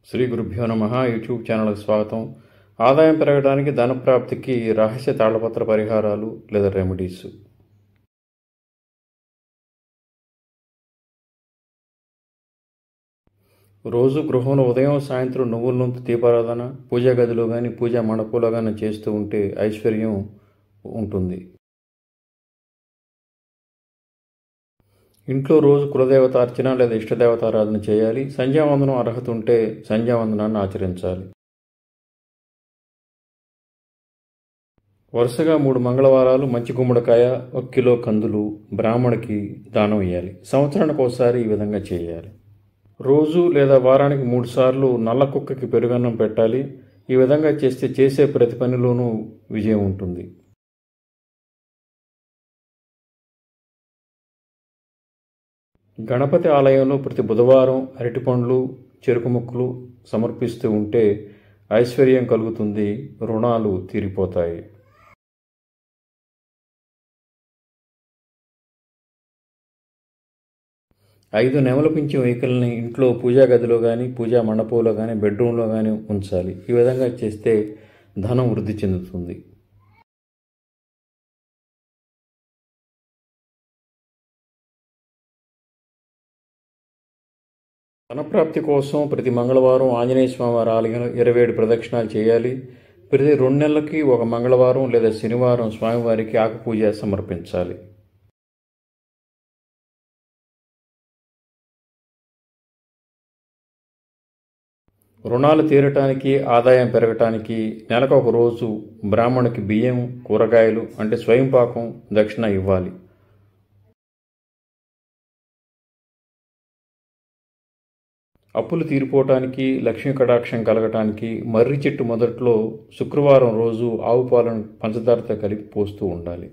శ్రీ గురుభ్యో నమ యూట్యూబ్ ఛానల్కి స్వాగతం ఆదాయం పెరగడానికి ధన ప్రాప్తికి రహస్య తాళపత్ర పరిహారాలు లేదా రెమెడీస్ రోజు గృహంలో ఉదయం సాయంత్రం నువ్వుల నూనె దీపారాధన పూజా గదిలో కానీ పూజా మండపంలో కానీ చేస్తూ ఉంటే ఐశ్వర్యం ఉంటుంది ఇంట్లో రోజు కులదేవత అర్చన లేదా ఇష్టదేవత ఆరాధన చేయాలి సంధ్యావందనం అర్హత ఉంటే సంధ్యావందనాన్ని ఆచరించాలి వరుసగా మూడు మంగళవారాలు మంచి గుమ్మడికాయ ఒక కిలో కందులు బ్రాహ్మణికి దానం ఇవ్వాలి సంవత్సరానికి ఒకసారి ఈ విధంగా చేయాలి రోజు లేదా వారానికి మూడు సార్లు నల్ల కుక్కకి పెరుగన్నం పెట్టాలి ఈ విధంగా చేస్తే చేసే ప్రతి పనిలోనూ విజయం ఉంటుంది గణపతి ఆలయంలో ప్రతి బుధవారం అరటిపండ్లు చెరుకు ముక్కలు సమర్పిస్తూ ఉంటే ఐశ్వర్యం కలుగుతుంది రుణాలు తీరిపోతాయి ఐదు నెమల పింఛం వెహికల్ని ఇంట్లో పూజా గదిలో కానీ పూజా మండపంలో కానీ బెడ్రూమ్లో కానీ ఉంచాలి ఈ విధంగా చేస్తే ధనం వృద్ధి చెందుతుంది ధనప్రాప్తి కోసం ప్రతి మంగళవారం ఆంజనేయ స్వామి వారి ఆలయంలో ఇరవై ఏడు ప్రదక్షిణాలు చేయాలి ప్రతి రెండు నెలలకి ఒక మంగళవారం లేదా శనివారం స్వామివారికి ఆకుపూజ సమర్పించాలి రుణాలు తీరటానికి ఆదాయం పెరగటానికి నెలకు ఒక రోజు బ్రాహ్మణుకి బియ్యం కూరగాయలు అంటే స్వయం పాకం దక్షిణ ఇవ్వాలి అప్పులు తీరిపోవటానికి లక్ష్మీ కటాక్షం కలగటానికి మర్రి చెట్టు మొదట్లో శుక్రవారం రోజు ఆవు పాలను పంచదారతో కలిపి పోస్తూ ఉండాలి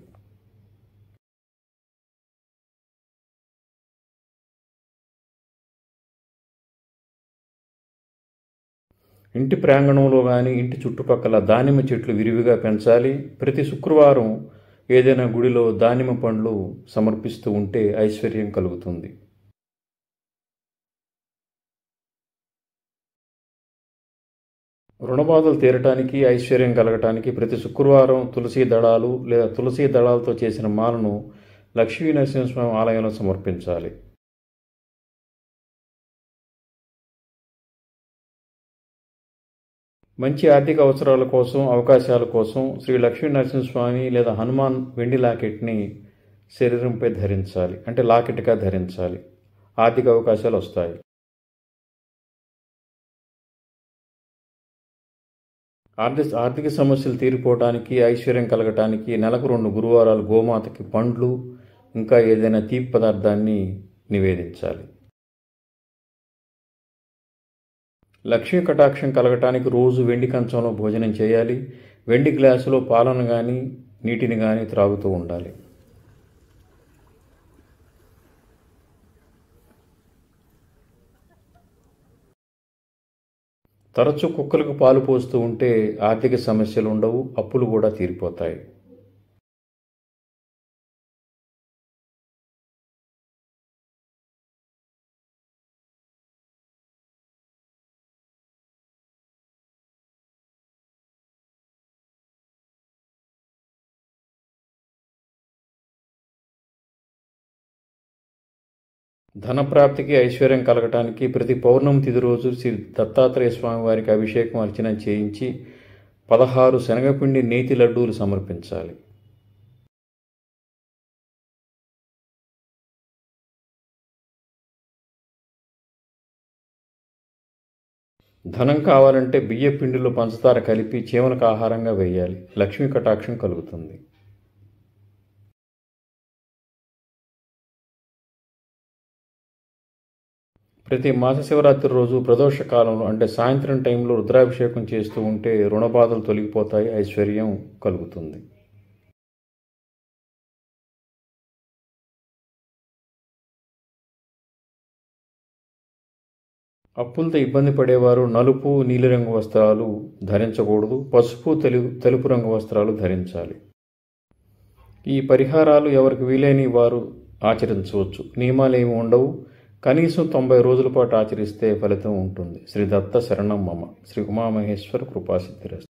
ఇంటి ప్రాంగణంలో కానీ ఇంటి చుట్టుపక్కల దానిమ్మ చెట్లు విరివిగా పెంచాలి ప్రతి శుక్రవారం ఏదైనా గుడిలో దానిమ్మ పండ్లు సమర్పిస్తూ ఉంటే ఐశ్వర్యం కలుగుతుంది రుణబాధలు తీరటానికి ఐశ్వర్యం కలగటానికి ప్రతి శుక్రవారం తులసి దళాలు లేదా తులసి దళాలతో చేసిన మాలను లక్ష్మీ నరసింహస్వామి ఆలయంలో సమర్పించాలి మంచి ఆర్థిక అవసరాల కోసం అవకాశాల కోసం శ్రీ లక్ష్మీ నరసింహస్వామి లేదా హనుమాన్ వెండి లాకెట్ని శరీరంపై ధరించాలి అంటే లాకెట్గా ధరించాలి ఆర్థిక అవకాశాలు వస్తాయి ఆర్థిక ఆర్థిక సమస్యలు తీరిపోవటానికి ఐశ్వర్యం కలగటానికి నెలకు రెండు గురువారాలు గోమాతకి పండ్లు ఇంకా ఏదైనా తీపి పదార్థాన్ని నివేదించాలి లక్ష్మీ కటాక్షం కలగటానికి రోజు వెండి కంచంలో భోజనం చేయాలి వెండి గ్లాసులో పాలను కానీ నీటిని కానీ త్రాగుతూ ఉండాలి తరచూ కుక్కలకు పాలు పోస్తూ ఉంటే ఆర్థిక సమస్యలు ఉండవు అప్పులు కూడా తీరిపోతాయి ధనప్రాప్తికి ఐశ్వర్యం కలగటానికి ప్రతి పౌర్ణమి తిథి రోజు శ్రీ దత్తాత్రేయ స్వామి వారికి అభిషేకం అర్చన చేయించి పదహారు శనగపిండి నేతి లడ్డూలు సమర్పించాలి ధనం కావాలంటే బియ్య పిండిలో పంచదార కలిపి చీమలకు ఆహారంగా వేయాలి లక్ష్మీ కటాక్షం కలుగుతుంది ప్రతి మాస శివరాత్రి రోజు ప్రదోష కాలంలో అంటే సాయంత్రం టైంలో రుద్రాభిషేకం చేస్తూ ఉంటే రుణబాధలు తొలగిపోతాయి ఐశ్వర్యం కలుగుతుంది అప్పులతో ఇబ్బంది పడేవారు నలుపు నీలిరంగు వస్త్రాలు ధరించకూడదు పసుపు తెలుగు తెలుపు రంగు వస్త్రాలు ధరించాలి ఈ పరిహారాలు ఎవరికి వీలైన వారు ఆచరించవచ్చు నియమాలు ఏమి ఉండవు కనీసం తొంభై రోజుల పాటు ఆచరిస్తే ఫలితం ఉంటుంది శ్రీ దత్త శరణం మమ శ్రీ ఉమామహేశ్వర కృపాసిద్ధిరస్తు